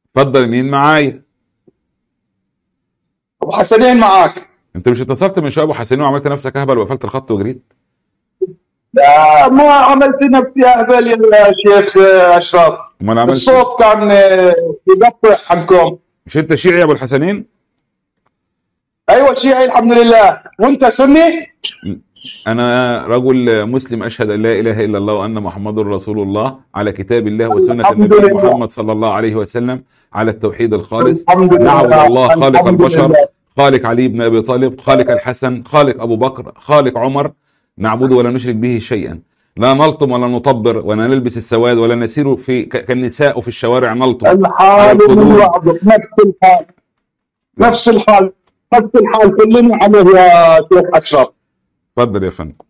اتفضل مين معايا ابو حسنين معاك انت مش اتصلت من شويه ابو حسين وعملت نفسك اهبل وقفلت الخط وجريت لا ما عملت نفسي اهبل يا شيخ اشرف امال عملت إيه؟ الصوت كان يقطع عنكم مش انت شيعي يا ابو الحسنين ايوه شيعي الحمد لله وانت سني انا رجل مسلم اشهد ان لا اله الا الله وان محمد رسول الله على كتاب الله وسنه الحمد النبي لله. محمد صلى الله عليه وسلم على التوحيد الخالص الحمد لله نعبد الله خالق الحمد البشر لله. خالق علي بن ابي طالب خالق الحسن خالق ابو بكر خالق عمر نعبده ولا نشرك به شيئا لا نلطم ولا نطبر ولا نلبس السواد ولا نسير في ك- كالنساء في الشوارع نلطم على الحال الحدود. من بعضك نفس الحال نفس الحال نفس الحال كلنا عليه يا شيخ اشرف اتفضل يا فندم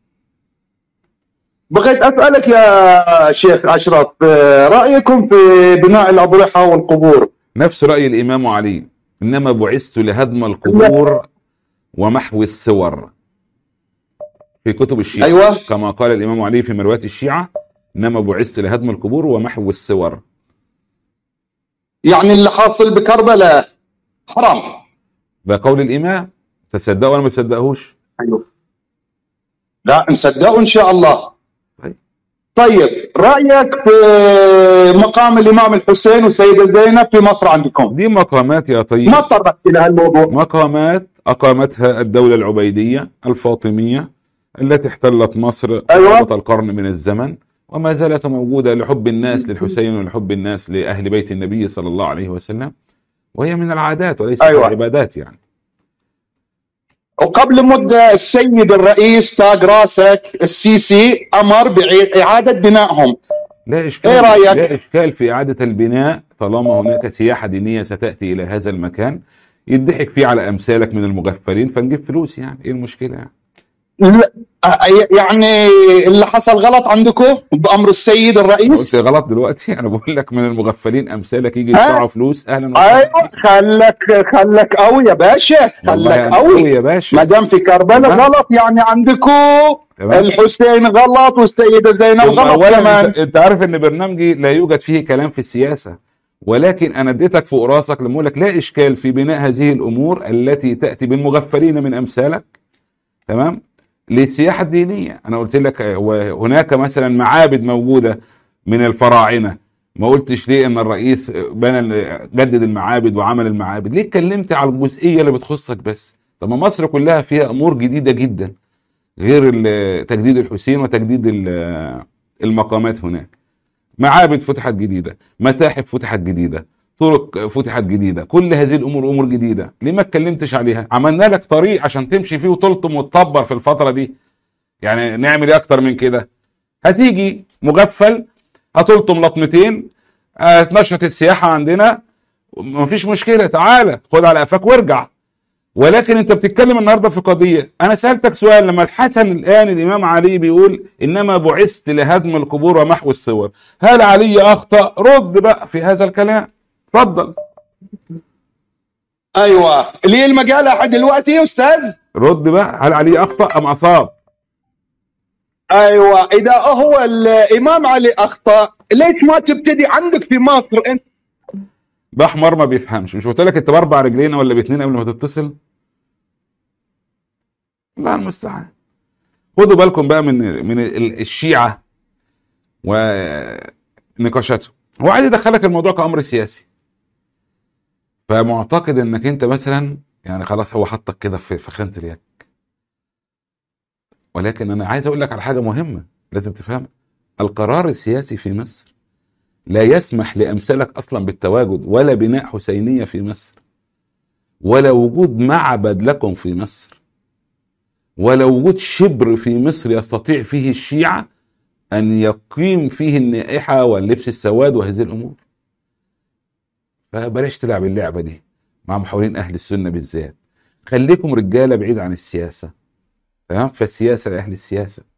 بغيت اسالك يا شيخ اشرف آه، رايكم في بناء الاضرحه والقبور نفس راي الامام علي انما بعثت لهدم القبور ومحو الصور في كتب الشيعة أيوة. كما قال الامام علي في مرويات الشيعة انما بعثت لهدم القبور ومحو الصور يعني اللي حاصل بكربلاء حرام ده قول الامام تصدقوا ولا ما تصدقوش ايوه لا نصدقه ان شاء الله طيب. طيب رايك في مقام الامام الحسين والسيده زينب في مصر عندكم دي مقامات يا طيب ما تطرقت الى هالموضوع مقامات أقامتها الدولة العبيدية الفاطمية التي احتلت مصر أيوة. طيلة القرن من الزمن وما زالت موجودة لحب الناس للحسين ولحب الناس لأهل بيت النبي صلى الله عليه وسلم وهي من العادات وليست أيوة. العبادات يعني وقبل مده السيد الرئيس تاج راسك السيسي امر باعاده بنائهم لا إشكال إيه رأيك؟ لا إشكال في إعادة البناء طالما هناك سياحة دينية ستأتي إلى هذا المكان يضحك فيه على أمثالك من المغفلين فنجيب فلوس يعني إيه المشكلة يعني لا، آه، يعني اللي حصل غلط عندكم بامر السيد الرئيس قلت غلط دلوقتي أنا بقول لك من المغفلين أمثالك يجي ها؟ يدفعوا فلوس أهلا وسهلا ايوه خلك خلك قوي يا باشا والله خلك أنا قوي يا باشا ما دام في كربلاء تمام. غلط يعني عندكم تمام. الحسين غلط والسيده زينب ثم غلط اولا كمان انت, انت عارف ان برنامجي لا يوجد فيه كلام في السياسه ولكن انا اديتك فوق راسك لما اقول لك لا اشكال في بناء هذه الامور التي تاتي بالمغفلين من امثالك تمام للسياحه الدينيه انا قلت لك آه، وهناك مثلا معابد موجوده من الفراعنه ما قلتش ليه ان الرئيس بنى جدد المعابد وعمل المعابد ليه اتكلمت على الجزئيه اللي بتخصك بس طب ما مصر كلها فيها امور جديده جدا غير ال- تجديد الحسين وتجديد ال- المقامات هناك معابد فتحت جديدة متاحف فتحت جديدة طرق فتحت جديدة كل هذه الأمور أمور جديدة ليه ما اتكلمتش عليها عملنا لك طريق عشان تمشي فيه وتلطم وتطبر في الفترة دي يعني نعمل ايه أكتر من كده هتيجي مغفل هتلطم لطمتين هتنشط السياحة عندنا مفيش مشكلة تعالى خد على قفاك وارجع ولكن انت بتتكلم النهارده في قضيه انا سالتك سؤال لما الحسن الان الامام علي بيقول انما بعثت لهدم القبور ومحو الصور هل علي اخطا رد بقى في هذا الكلام اتفضل ايوه ليه المقاله لحد دلوقتي يا استاذ رد بقى هل علي اخطا ام اصاب ايوه اذا هو الامام علي اخطا ليش ما تبتدي عندك في مصر انت ده حمار ما بيفهمش مش قلت لك انت باربع رجلين ولا باتنين قبل ما تتصل الله المستعان خدوا بالكم بقى من من ال- الشيعه ونقاشاتهم هو عايز يدخلك الموضوع كامر سياسي فمعتقد انك انت مثلا يعني خلاص هو حطك كده في في خانه اليك ولكن انا عايز اقول لك على حاجه مهمه لازم تفهمها القرار السياسي في مصر لا يسمح لامثالك اصلا بالتواجد ولا بناء حسينيه في مصر ولا وجود معبد لكم في مصر ولا وجود شبر في مصر يستطيع فيه الشيعه ان يقيم فيه النائحه واللبس السواد وهذه الامور فبلاش تلعب اللعبه دي مع محاولين اهل السنه بالذات خليكم رجاله بعيد عن السياسه تمام فالسياسه لاهل السياسه